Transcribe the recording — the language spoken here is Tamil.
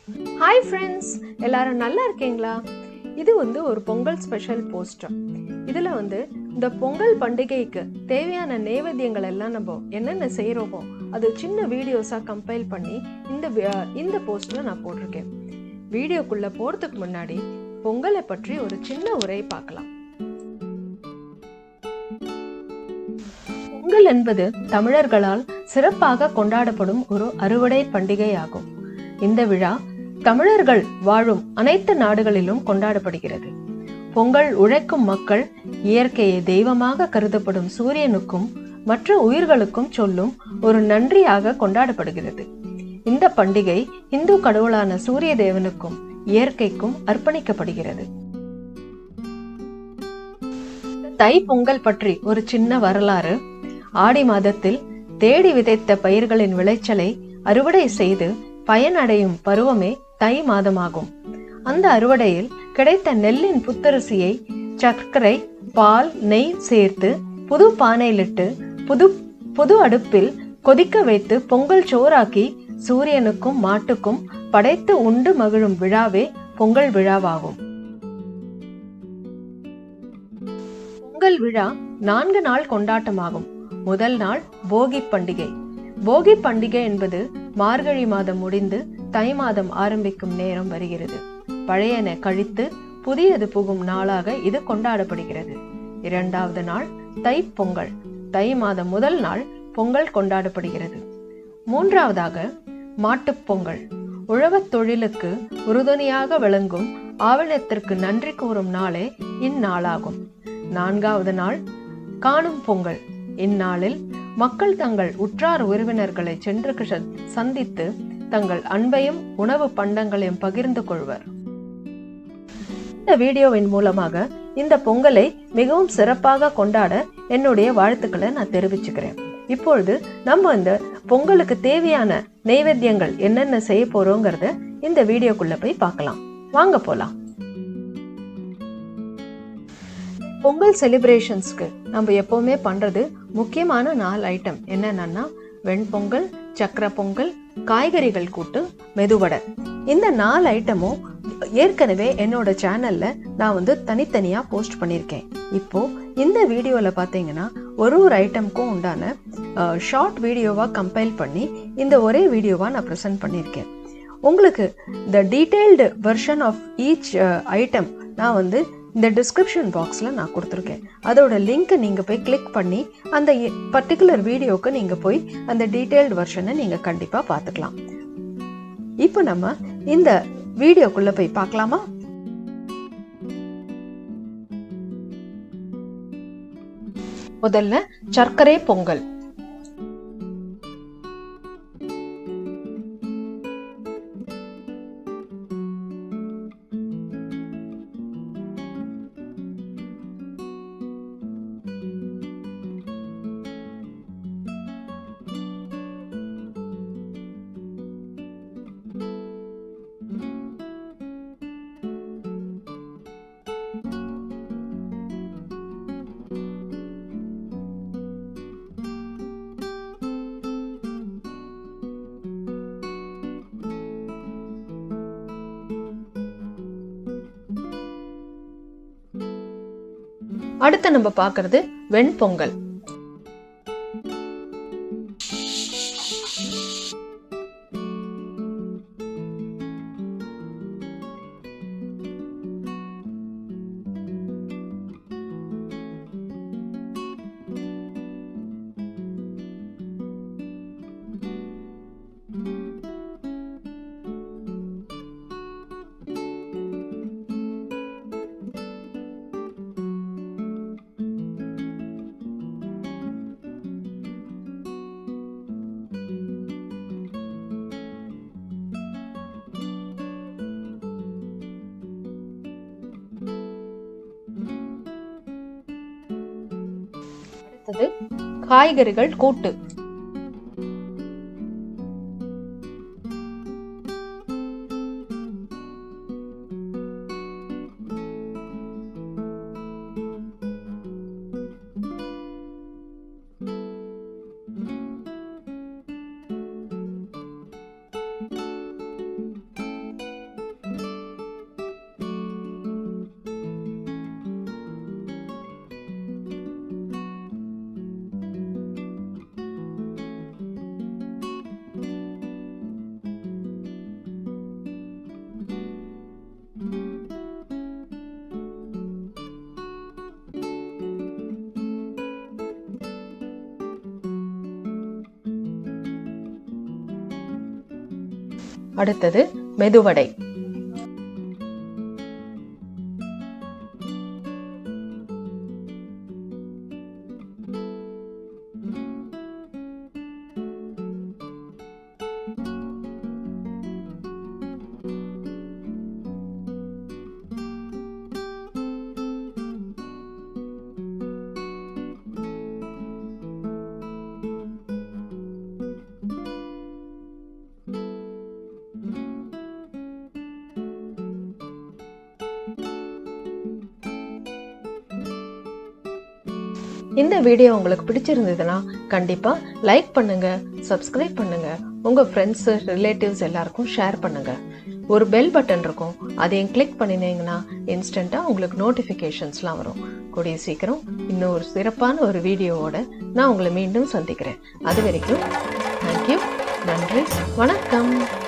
ஹாய் ஃப்ரெண்ட்ஸ் எல்லாரும் நல்லா இருக்கீங்களா இது வந்து ஒரு பொங்கல் ஸ்பெஷல் போஸ்டர் இதில் வந்து இந்த பொங்கல் பண்டிகைக்கு தேவையான நைவேத்தியங்கள் எல்லாம் நம்ம என்னென்ன செய்கிறோமோ அது சின்ன வீடியோஸாக கம்பைல் பண்ணி இந்த வி- இந்த போஸ்டரை நான் போட்டிருக்கேன் வீடியோக்குள்ளே போகிறதுக்கு முன்னாடி பொங்கலை பற்றி ஒரு சின்ன உரை பார்க்கலாம் பொங்கல் என்பது தமிழர்களால் சிறப்பாக கொண்டாடப்படும் ஒரு அறுவடை பண்டிகை ஆகும் இந்த விழா தமிழர்கள் வாழும் அனைத்து நாடுகளிலும் கொண்டாடப்படுகிறது பொங்கல் உழைக்கும் மக்கள் இயற்கையை தெய்வமாக கருதப்படும் சூரியனுக்கும் மற்ற உயிர்களுக்கும் சொல்லும் ஒரு நன்றியாக கொண்டாடப்படுகிறது இந்த பண்டிகை இந்து கடவுளான சூரிய தேவனுக்கும் இயற்கைக்கும் அர்ப்பணிக்கப்படுகிறது தை பொங்கல் பற்றி ஒரு சின்ன வரலாறு ஆடி மாதத்தில் தேடி விதைத்த பயிர்களின் விளைச்சலை அறுவடை செய்து பயனடையும் பருவமே தை மாதமாகும் அந்த அறுவடையில் கிடைத்த நெல்லின் புத்தரிசியை சர்க்கரை பால் நெய் சேர்த்து புது பானையிலிட்டு புது புது அடுப்பில் கொதிக்க வைத்து பொங்கல் சோறாக்கி சூரியனுக்கும் மாட்டுக்கும் படைத்து உண்டு மகிழும் விழாவே பொங்கல் விழாவாகும் பொங்கல் விழா நான்கு நாள் கொண்டாட்டமாகும் முதல் நாள் போகி பண்டிகை போகி பண்டிகை என்பது மார்கழி மாதம் முடிந்து தை மாதம் ஆரம்பிக்கும் நேரம் வருகிறது பழையன கழித்து புதியது புகும் நாளாக இது கொண்டாடப்படுகிறது இரண்டாவது நாள் தை பொங்கல் தை மாதம் முதல் நாள் பொங்கல் கொண்டாடப்படுகிறது மூன்றாவதாக மாட்டுப் பொங்கல் உழவத் தொழிலுக்கு உறுதுணையாக விளங்கும் ஆவணத்திற்கு நன்றி கூறும் நாளே இந்நாளாகும் நான்காவது நாள் காணும் பொங்கல் இந்நாளில் மக்கள் தங்கள் உற்றார் உறவினர்களை சென்று கிஷ- சந்தித்து தங்கள் அன்பையும் உணவு பண்டங்களையும் பகிர்ந்து கொள்வர் இந்த வீடியோவின் மூலமாக இந்த பொங்கலை மிகவும் சிறப்பாக கொண்டாட என்னுடைய வாழ்த்துக்களை நான் தெரிவிச்சுக்கிறேன் இப்பொழுது நம்ம இந்த பொங்கலுக்கு தேவையான நைவேத்தியங்கள் என்னென்ன செய்ய போறோங்கிறத இந்த வீடியோக்குள்ள போய் பார்க்கலாம் வாங்க போலாம் பொங்கல் செலிப்ரேஷன்ஸ்க்கு நம்ம எப்பவுமே பண்றது முக்கியமான நாலு ஐட்டம் என்னென்னா வெண்பொங்கல் சக்கரை பொங்கல் காய்கறிகள் கூட்டு மெதுவடை இந்த நாலு ஐட்டமும் ஏற்கனவே என்னோட சேனல்ல நான் வந்து தனித்தனியா போஸ்ட் பண்ணியிருக்கேன் இப்போ இந்த வீடியோல பாத்தீங்கன்னா ஒரு ஒரு ஐட்டம்க்கும் உண்டான ஷார்ட் வீடியோவா கம்பைல் பண்ணி இந்த ஒரே வீடியோவா நான் ப்ரெசென்ட் பண்ணியிருக்கேன் உங்களுக்கு the detailed version of each item நான் வந்து இந்த டிஸ்கிரிப்ஷன் பாக்ஸில் நான் கொடுத்துருக்கேன் அதோட லிங்க்கை நீங்கள் போய் கிளிக் பண்ணி அந்த பர்டிகுலர் வீடியோக்கு நீங்கள் போய் அந்த டீடைல்டு வெர்ஷனை நீங்கள் கண்டிப்பாக பார்த்துக்கலாம் இப்போ நம்ம இந்த வீடியோக்குள்ளே போய் பார்க்கலாமா முதல்ல சர்க்கரை பொங்கல் அடுத்து நம்ம பார்க்கறது வெண்பொங்கல் அடுத்தது காய்கறிகள் கூட்டு அடுத்தது மெதுவடை இந்த வீடியோ உங்களுக்கு பிடிச்சிருந்ததுன்னா கண்டிப்பா லைக் பண்ணுங்க சப்ஸ்கிரைப் பண்ணுங்க உங்க ஃப்ரெண்ட்ஸ் ரிலேட்டிவ்ஸ் எல்லாருக்கும் ஷேர் பண்ணுங்க ஒரு பெல் பட்டன் இருக்கும் அதையும் கிளிக் பண்ணினீங்கன்னா இன்ஸ்டண்டா உங்களுக்கு நோட்டிஃபிகேஷன்ஸ்லாம் வரும் கூடிய சீக்கிரம் இன்னும் ஒரு சிறப்பான ஒரு வீடியோவோட நான் உங்களை மீண்டும் சந்திக்கிறேன் அது வரைக்கும் தேங்க்யூ நன்றி வணக்கம்